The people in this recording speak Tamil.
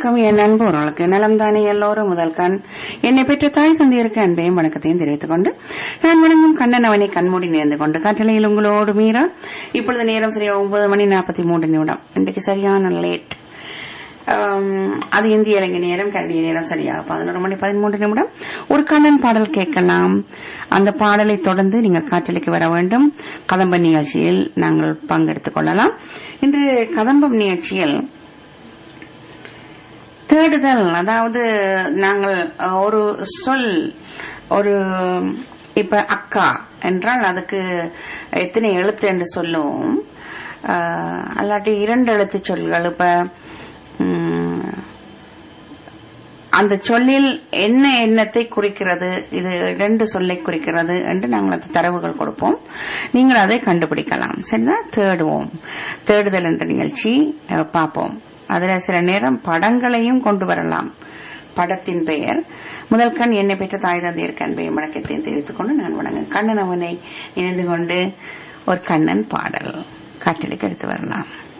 வணக்கம் என் நண்பர்களுக்கு நலம் தானே எல்லோரும் முதல் கண் என்னை பெற்ற தாய் தந்தையருக்கு அன்பையும் வணக்கத்தையும் தெரிவித்துக் கொண்டு நான் வணங்கும் கண்ணன் அவனை கண்மூடி நேர்ந்து கொண்டு கட்டளையில் உங்களோடு மீறா இப்பொழுது நேரம் சரியா ஒன்பது மணி நாற்பத்தி மூன்று நிமிடம் இன்றைக்கு சரியான லேட் அது இந்திய இலங்கை நேரம் கரடிய நேரம் சரியாக பதினோரு மணி பதிமூன்று நிமிடம் ஒரு கண்ணன் பாடல் கேட்கலாம் அந்த பாடலை தொடர்ந்து நீங்கள் காற்றலைக்கு வர வேண்டும் கதம்ப நிகழ்ச்சியில் நாங்கள் பங்கெடுத்துக் கொள்ளலாம் இன்று கதம்பம் நிகழ்ச்சியில் தேடுதல் அதாவது நாங்கள் ஒரு சொல் ஒரு இப்ப அக்கா என்றால் அதுக்கு எத்தனை எழுத்து என்று சொல்லுவோம் ஆஹ், அல்லாட்டி இரண்டு எழுத்து சொல்கள் இப்ப உம், அந்த சொல்லில் என்ன எண்ணத்தை குறிக்கிறது இது இரண்டு சொல்லை குறிக்கிறது என்று நாங்கள் அது தரவுகள் கொடுப்போம் நீங்கள் அதை கண்டுபிடிக்கலாம் சரிதான் தேடுவோம் தேடுதல் என்ற நிகழ்ச்சி அஹ், பார்ப்போம் அதுல சில நேரம் படங்களையும் கொண்டு வரலாம் படத்தின் பெயர் முதல் கண் என்னை பெற்ற தாய் தந்தையர் அன்பையும் வணக்கத்தையும் தெரிவித்துக் கொண்டு நான் வணங்க கண்ணன் அவனை நினைந்து கொண்டு ஒரு கண்ணன் பாடல் காற்றலுக்கு எடுத்து வரலாம்